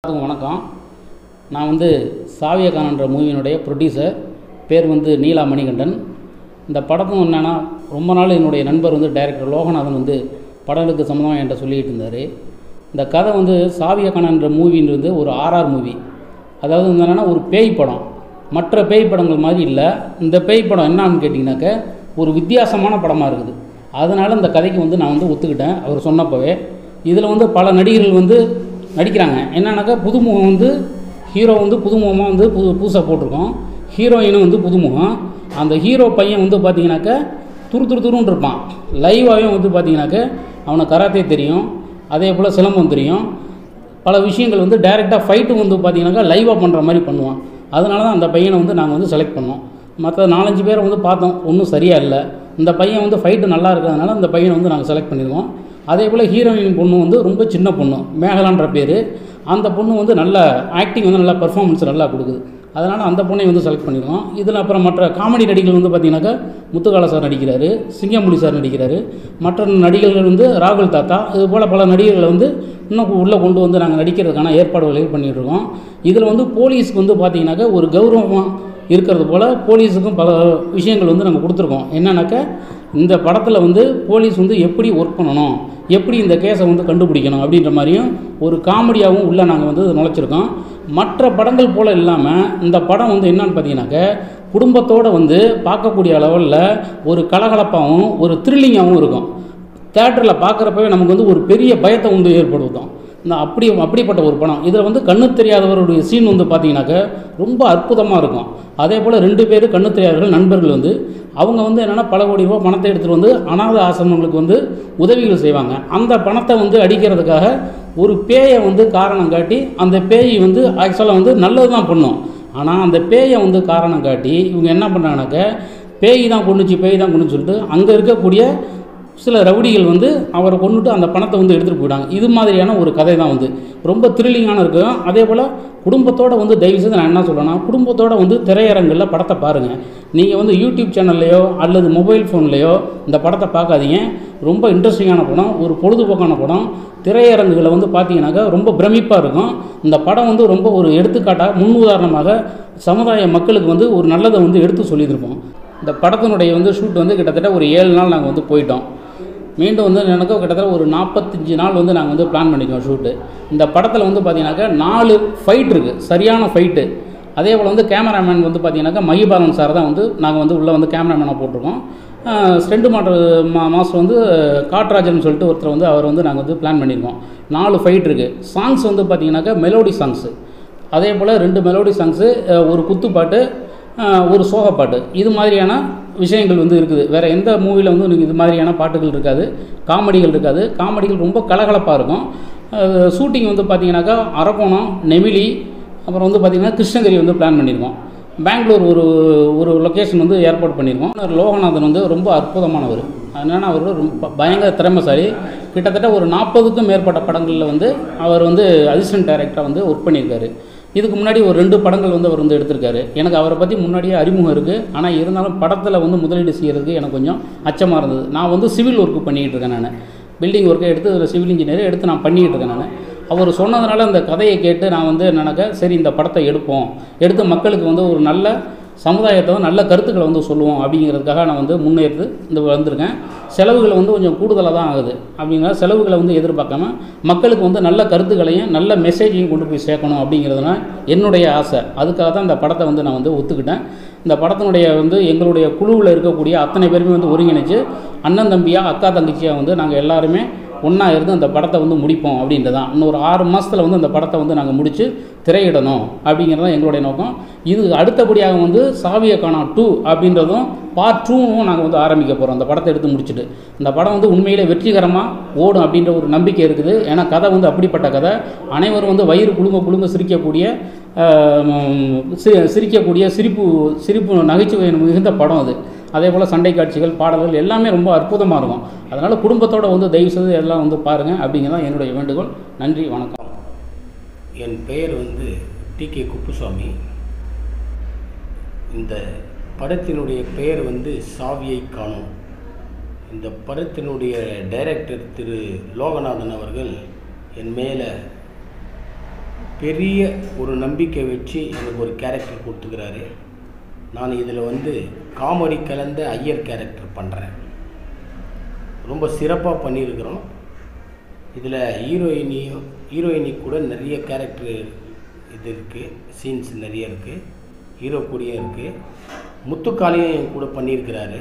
எல்லாருக்கும் வணக்கம் நான் வந்து சாவியகானன்ற மூவியினுடைய ப்ரொடியூசர் பேர் வந்து நீலா மணிகண்டன் இந்த படத்தும் என்னென்னா ரொம்ப நாள் என்னுடைய நண்பர் வந்து டைரக்டர் லோகநாதன் வந்து படங்களுக்கு சம்மந்தமாக என்கிட்ட சொல்லிகிட்டு இருந்தார் இந்த கதை வந்து சாவியகானன்ற மூவின்றது ஒரு ஆர்ஆர் மூவி அதாவது வந்து என்னென்னா ஒரு பேய் படம் மற்ற பேய் படங்கள் மாதிரி இல்லை இந்த பேய் படம் என்னன்னு கேட்டிங்கனாக்க ஒரு வித்தியாசமான படமாக இருக்குது அதனால் இந்த கதைக்கு வந்து நான் வந்து ஒத்துக்கிட்டேன் அவர் சொன்னப்பவே இதில் வந்து பல நடிகர்கள் வந்து நடிக்கிறாங்க என்னன்னாக்கா புதுமுகம் வந்து ஹீரோ வந்து புதுமுகமாக வந்து புது புதுசாக போட்டிருக்கோம் ஹீரோயினும் வந்து புதுமுகம் அந்த ஹீரோ பையன் வந்து பார்த்தீங்கன்னாக்க துரு துரு துருன்னு இருப்பான் லைவாகவே வந்து பார்த்தீங்கன்னாக்க அவனுக்கு கராத்தே தெரியும் அதே போல் சிலம்பம் தெரியும் பல விஷயங்கள் வந்து டைரெக்டாக ஃபைட்டு வந்து பார்த்தீங்கன்னாக்கா லைவாக பண்ணுற மாதிரி பண்ணுவான் அதனால தான் அந்த பையனை வந்து நாங்கள் வந்து செலக்ட் பண்ணோம் மற்ற நாலஞ்சு பேரை வந்து பார்த்தோம் ஒன்றும் சரியாக இல்லை இந்த பையன் வந்து ஃபைட்டு நல்லா இருக்கிறதுனால அந்த பையனை வந்து நாங்கள் செலக்ட் பண்ணிடுவோம் அதே போல் ஹீரோயின் பொண்ணு வந்து ரொம்ப சின்ன பொண்ணு மேகலான்ற பேர் அந்த பொண்ணு வந்து நல்ல ஆக்டிங் வந்து நல்லா பெர்ஃபார்மன்ஸ் நல்லா கொடுக்குது அதனால் அந்த பொண்ணை வந்து செலக்ட் பண்ணிடுவோம் இதில் அப்புறம் மற்ற காமெடி நடிகர்கள் வந்து பார்த்திங்கனாக்கா முத்துக்கால சார் நடிக்கிறாரு சிங்கம்புலி சார் நடிக்கிறாரு மற்ற நடிகர்கள் வந்து ராகுல் தாத்தா இது போல் பல நடிகர்களை வந்து இன்னும் உள்ளே கொண்டு வந்து நாங்கள் நடிக்கிறதுக்கான ஏற்பாடுகளை பண்ணிகிட்டு இருக்கோம் இதில் வந்து போலீஸ்க்கு வந்து பார்த்திங்கனாக்கா ஒரு கௌரவமாக இருக்கிறது போல் போலீஸுக்கும் பல விஷயங்கள் வந்து நாங்கள் கொடுத்துருக்கோம் என்னன்னாக்கா இந்த படத்தில் வந்து போலீஸ் வந்து எப்படி ஒர்க் பண்ணணும் எப்படி இந்த கேஸை வந்து கண்டுபிடிக்கணும் அப்படின்ற மாதிரியும் ஒரு காமெடியாகவும் உள்ளே நாங்கள் வந்து நுழைச்சிருக்கோம் மற்ற படங்கள் போல் இல்லாமல் இந்த படம் வந்து என்னன்னு பார்த்தீங்கன்னாக்க குடும்பத்தோடு வந்து பார்க்கக்கூடிய அளவில் ஒரு கலகலப்பாகவும் ஒரு த்ரில்லிங்காகவும் இருக்கும் தேட்டரில் பார்க்குறப்பவே நமக்கு வந்து ஒரு பெரிய பயத்தை வந்து ஏற்படுத்தும் இந்த அப்படி அப்படிப்பட்ட ஒரு படம் இதில் வந்து கண்ணு தெரியாதவருடைய சீன் வந்து பார்த்தீங்கன்னாக்க ரொம்ப அற்புதமாக இருக்கும் அதே போல் ரெண்டு பேர் கண்ணு தெரியாதவர்கள் நண்பர்கள் வந்து அவங்க வந்து என்னென்னா பல கோடி ரூபா பணத்தை எடுத்துகிட்டு வந்து அனாத ஆசிரமங்களுக்கு வந்து உதவிகள் செய்வாங்க அந்த பணத்தை வந்து அடிக்கிறதுக்காக ஒரு பேயை வந்து காரணம் காட்டி அந்த பேய் வந்து ஆக்சுவலாக வந்து நல்லது தான் பண்ணும் ஆனால் அந்த பேயை வந்து காரணம் காட்டி இவங்க என்ன பண்ணுறாங்கனாக்க பேய் தான் கொண்டுச்சு பேய் தான் கொண்டுன்னு சொல்லிட்டு அங்கே இருக்கக்கூடிய சில ரவுடிகள் வந்து அவரை கொண்டுட்டு அந்த பணத்தை வந்து எடுத்துகிட்டு போயிட்டாங்க இது மாதிரியான ஒரு கதை தான் வந்து ரொம்ப த்ரில்லிங்கான இருக்கும் அதே போல் குடும்பத்தோடு வந்து தயவு செய்து நான் என்ன சொல்கிறேன்னா குடும்பத்தோடு வந்து திரையரங்கில் படத்தை பாருங்கள் நீங்கள் வந்து யூடியூப் சேனல்லையோ அல்லது மொபைல் ஃபோன்லேயோ இந்த படத்தை பார்க்காதீங்க ரொம்ப இன்ட்ரெஸ்டிங்கான படம் ஒரு பொழுதுபோக்கான படம் திரையரங்குகளை வந்து பார்த்தீங்கன்னாக்கா ரொம்ப பிரமிப்பாக இருக்கும் இந்த படம் வந்து ரொம்ப ஒரு எடுத்துக்காட்டாக முன் உதாரணமாக சமுதாய மக்களுக்கு வந்து ஒரு நல்லதை வந்து எடுத்து சொல்லியிருப்போம் இந்த படத்தினுடைய வந்து ஷூட் வந்து கிட்டத்தட்ட ஒரு ஏழு நாள் நாங்கள் வந்து போயிட்டோம் மீண்டும் வந்து எனக்கு கிட்டத்தட்ட ஒரு நாற்பத்தஞ்சு நாள் வந்து நாங்கள் வந்து பிளான் பண்ணிக்கோம் ஷூட்டு இந்த படத்தில் வந்து பார்த்தீங்கன்னாக்கா நாலு ஃபைட் இருக்குது சரியான ஃபைட்டு அதே போல் வந்து கேமராமேன் வந்து பார்த்தீங்கன்னாக்கா மகிபாலன் சார் தான் வந்து நாங்கள் வந்து உள்ளே வந்து கேமராமேனாக போட்டிருக்கோம் ஸ்டெண்டு மாட்டர் மா மாஸ்டர் வந்து காட்ராஜன் சொல்லிட்டு ஒருத்தர் வந்து அவர் வந்து நாங்கள் வந்து பிளான் பண்ணியிருக்கோம் நாலு ஃபைட் இருக்குது சாங்ஸ் வந்து பார்த்தீங்கன்னாக்கா மெலோடி சாங்ஸு அதே போல் ரெண்டு மெலோடி சாங்ஸு ஒரு குத்துப்பாட்டு ஒரு சோகப்பாட்டு இது மாதிரியான விஷயங்கள் வந்து இருக்குது வேறு எந்த மூவியில் வந்து உங்களுக்கு இது மாதிரியான பாட்டுகள் இருக்காது காமெடிகள் இருக்காது காமெடிகள் ரொம்ப கலகலப்பாக இருக்கும் ஷூட்டிங் வந்து பார்த்தீங்கன்னாக்கா அரக்கோணம் நெமிலி அப்புறம் வந்து பார்த்திங்கன்னா கிருஷ்ணகிரி வந்து பிளான் பண்ணியிருக்கோம் பெங்களூர் ஒரு ஒரு லொக்கேஷன் வந்து ஏற்பாடு பண்ணியிருக்கோம் லோகநாதன் வந்து ரொம்ப அற்புதமானவர் அதனால் அவர் ரொம்ப பயங்கர திறமைசாலி கிட்டத்தட்ட ஒரு நாற்பதுக்கும் மேற்பட்ட படங்களில் வந்து அவர் வந்து அசிஸ்டன்ட் டைரக்டராக வந்து ஒர்க் பண்ணியிருக்காரு இதுக்கு முன்னாடி ஒரு ரெண்டு படங்கள் வந்து அவர் வந்து எடுத்திருக்காரு எனக்கு அவரை பற்றி முன்னாடியே அறிமுகம் இருக்குது ஆனால் இருந்தாலும் படத்தில் வந்து முதலீடு செய்கிறதுக்கு எனக்கு கொஞ்சம் அச்சமாக இருந்தது நான் வந்து சிவில் ஒர்க்கு பண்ணிகிட்டு இருக்கேன் நான் பில்டிங் ஒர்க்கை எடுத்து அதில் சிவில் இன்ஜினியர் எடுத்து நான் பண்ணிகிட்டு இருக்கேன் நான் அவர் சொன்னதுனால அந்த கதையை கேட்டு நான் வந்து என்னன்னாக்கா சரி இந்த படத்தை எடுப்போம் எடுத்து மக்களுக்கு வந்து ஒரு நல்ல சமுதாயத்தை நல்ல கருத்துக்களை வந்து சொல்லுவோம் அப்படிங்கிறதுக்காக நான் வந்து முன்னேற்று இந்த வந்திருக்கேன் செலவுகள் வந்து கொஞ்சம் கூடுதலாக தான் ஆகுது அப்படிங்கிற செலவுகளை வந்து எதிர்பார்க்காம மக்களுக்கு வந்து நல்ல கருத்துக்களையும் நல்ல மெசேஜையும் கொண்டு போய் சேர்க்கணும் அப்படிங்கிறதுனா என்னுடைய ஆசை அதுக்காக தான் இந்த படத்தை வந்து நான் வந்து ஒத்துக்கிட்டேன் இந்த படத்தினுடைய வந்து எங்களுடைய குழுவில் இருக்கக்கூடிய அத்தனை பேருமே வந்து ஒருங்கிணைச்சு அண்ணன் தம்பியாக அக்கா தங்கச்சியாக வந்து நாங்கள் எல்லாருமே ஒன்றா இருந்து அந்த படத்தை வந்து முடிப்போம் அப்படின்றது தான் இன்னொரு ஆறு மாதத்தில் வந்து அந்த படத்தை வந்து நாங்கள் முடித்து திரையிடணும் அப்படிங்கிறது தான் எங்களுடைய நோக்கம் இது அடுத்தபடியாக வந்து சாவிய காணா டூ அப்படின்றதும் பார்ட் டூவும் நாங்கள் வந்து ஆரம்பிக்க போகிறோம் அந்த படத்தை எடுத்து முடிச்சுட்டு இந்த படம் வந்து உண்மையிலே வெற்றிகரமாக ஓடும் அப்படின்ற ஒரு நம்பிக்கை இருக்குது ஏன்னா கதை வந்து அப்படிப்பட்ட கதை அனைவரும் வந்து வயிறு குழுங்க குழுங்க சிரிக்கக்கூடிய சிரிக்கக்கூடிய சிரிப்பு சிரிப்பு நகைச்சுவை மிகுந்த படம் அது அதே போல் சண்டை காட்சிகள் பாடல்கள் எல்லாமே ரொம்ப அற்புதமாக இருக்கும் அதனால் குடும்பத்தோடு வந்து தயவு செய்து எல்லாம் வந்து பாருங்கள் அப்படிங்கிறதான் என்னுடைய வேண்டுகோள் நன்றி வணக்கம் என் பெயர் வந்து டி கே குப்புசாமி இந்த படத்தினுடைய பெயர் வந்து சாவியை காணும் இந்த படத்தினுடைய டைரக்டர் திரு லோகநாதன் அவர்கள் என் மேலே பெரிய ஒரு நம்பிக்கை வச்சு எனக்கு ஒரு கேரக்டர் கொடுத்துக்கிறாரு நான் இதில் வந்து காமெடி கலந்த ஐயர் கேரக்டர் பண்ணுறேன் ரொம்ப சிறப்பாக பண்ணியிருக்கிறோம் இதில் ஹீரோயினியும் ஹீரோயினி கூட நிறைய கேரக்டர் இது இருக்குது சீன்ஸ் நிறைய இருக்குது ஹீரோ கூடயும் இருக்குது முத்துக்காளியும் என் கூட பண்ணியிருக்கிறாரு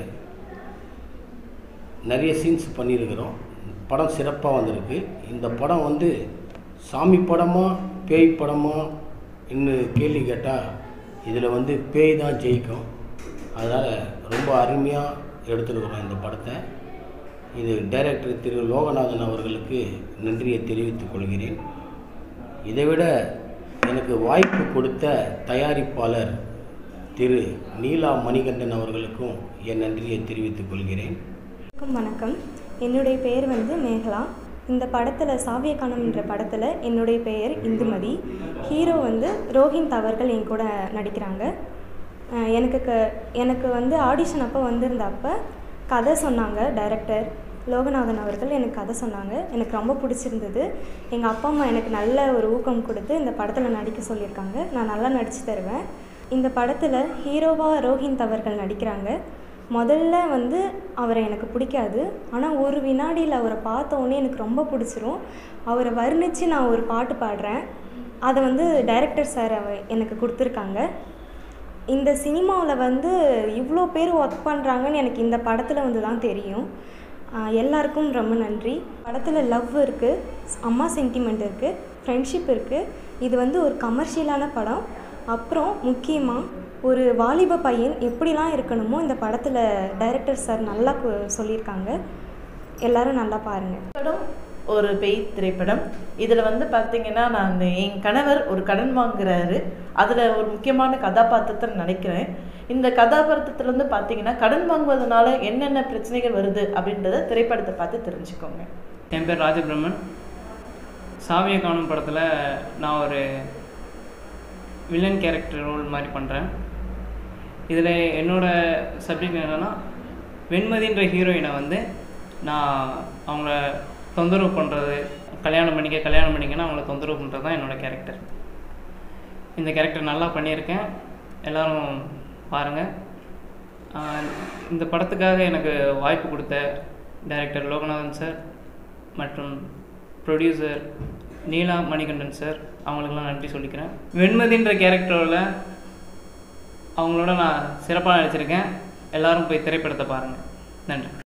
நிறைய சீன்ஸ் பண்ணியிருக்கிறோம் படம் சிறப்பாக வந்திருக்கு இந்த படம் வந்து சாமி படமா பேய் படமா இன்னும் கேள்வி கேட்டால் இதில் வந்து பேய் தான் ஜெயிக்கும் அதனால் ரொம்ப அருமையாக எடுத்துருக்குறோம் இந்த படத்தை இது டைரக்டர் திரு லோகநாதன் அவர்களுக்கு நன்றியை தெரிவித்துக் கொள்கிறேன் இதைவிட எனக்கு வாய்ப்பு கொடுத்த தயாரிப்பாளர் திரு நீலா மணிகண்டன் அவர்களுக்கும் என் நன்றியை தெரிவித்துக் கொள்கிறேன் வணக்கம் வணக்கம் என்னுடைய பெயர் வந்து மேகலா இந்த படத்தில் சாவியக்கானம் என்ற படத்தில் என்னுடைய பெயர் இந்துமதி ஹீரோ வந்து ரோஹிந்த் அவர்கள் என் கூட நடிக்கிறாங்க அஹ் எனக்கு க எனக்கு வந்து ஆடிஷன் அப்போ வந்திருந்தப்ப கதை சொன்னாங்க டைரக்டர் லோகநாதன் அவர்கள் எனக்கு கதை சொன்னாங்க எனக்கு ரொம்ப பிடிச்சிருந்தது எங்கள் அப்பா அம்மா எனக்கு நல்ல ஒரு ஊக்கம் கொடுத்து இந்த படத்தில் நடிக்க சொல்லியிருக்காங்க நான் நல்லா நடித்து தருவேன் இந்த படத்தில் ஹீரோவாக ரோஹிந்த் அவர்கள் நடிக்கிறாங்க முதல்ல வந்து அவரை எனக்கு பிடிக்காது ஆனால் ஒரு வினாடியில் அவரை பார்த்த உடனே எனக்கு ரொம்ப பிடிச்சிரும் அவரை வர்ணித்து நான் ஒரு பாட்டு பாடுறேன் அதை வந்து டைரக்டர் சார் அவ எனக்கு கொடுத்துருக்காங்க இந்த சினிமாவில் வந்து இவ்வளோ பேர் ஒர்க் பண்ணுறாங்கன்னு எனக்கு இந்த படத்தில் வந்து தான் தெரியும் ஆஹ் எல்லாருக்கும் ரொம்ப நன்றி படத்தில் லவ் இருக்குது அம்மா சென்டிமெண்ட் இருக்குது ஃப்ரெண்ட்ஷிப் இருக்குது இது வந்து ஒரு கமர்ஷியலான படம் அப்புறம் முக்கியமாக ஒரு வாலிப பையன் எப்படிலாம் இருக்கணுமோ இந்த படத்தில் டைரக்டர் சார் நல்லா கு- சொல்லியிருக்காங்க எல்லாரும் நல்லா பாருங்கள் படம் ஒரு பேய் திரைப்படம் இதில் வந்து பார்த்தீங்கன்னா நான் என் கணவர் ஒரு கடன் வாங்குறாரு அதில் ஒரு முக்கியமான கதாபாத்திரத்தை நினைக்கிறேன் இந்த கதாபாத்திரத்தில் வந்து பார்த்தீங்கன்னா கடன் வாங்குவதனால என்னென்ன பிரச்சனைகள் வருது அப்படின்றத திரைப்படத்தை பார்த்து தெரிஞ்சுக்கோங்க என் பேர் ராஜபிரமன் சாவிய காணும் படத்தில் நான் ஒரு வில்லன் கேரக்டர் ரோல் மாதிரி பண்ணுறேன் இதில் என்னோட சப்ஜெக்ட் என்னென்னா வெண்மதின்ற ஹீரோயினை வந்து நான் அவங்கள தொந்தரவு பண்ணுறது கல்யாணம் பண்ணிக்க கல்யாணம் பண்ணிக்கன்னா அவங்கள தொந்தரவு பண்ணுறது தான் என்னோடய கேரக்டர் இந்த கேரக்டர் நல்லா பண்ணியிருக்கேன் எல்லோரும் பாருங்கள் ஆஹ் இந்த படத்துக்காக எனக்கு வாய்ப்பு கொடுத்த டைரக்டர் லோகநாதன் சார் மற்றும் ப்ரொடியூசர் நீலா மணிகண்டன் சார் அவங்களுக்கெல்லாம் நன்றி சொல்லிக்கிறேன் வெண்மதின்ற கேரக்டரில் அவங்களோட நான் சிறப்பாக நடிச்சிருக்கேன் எல்லாரும் போய் திரைப்படத்தை பாருங்கள் நன்றி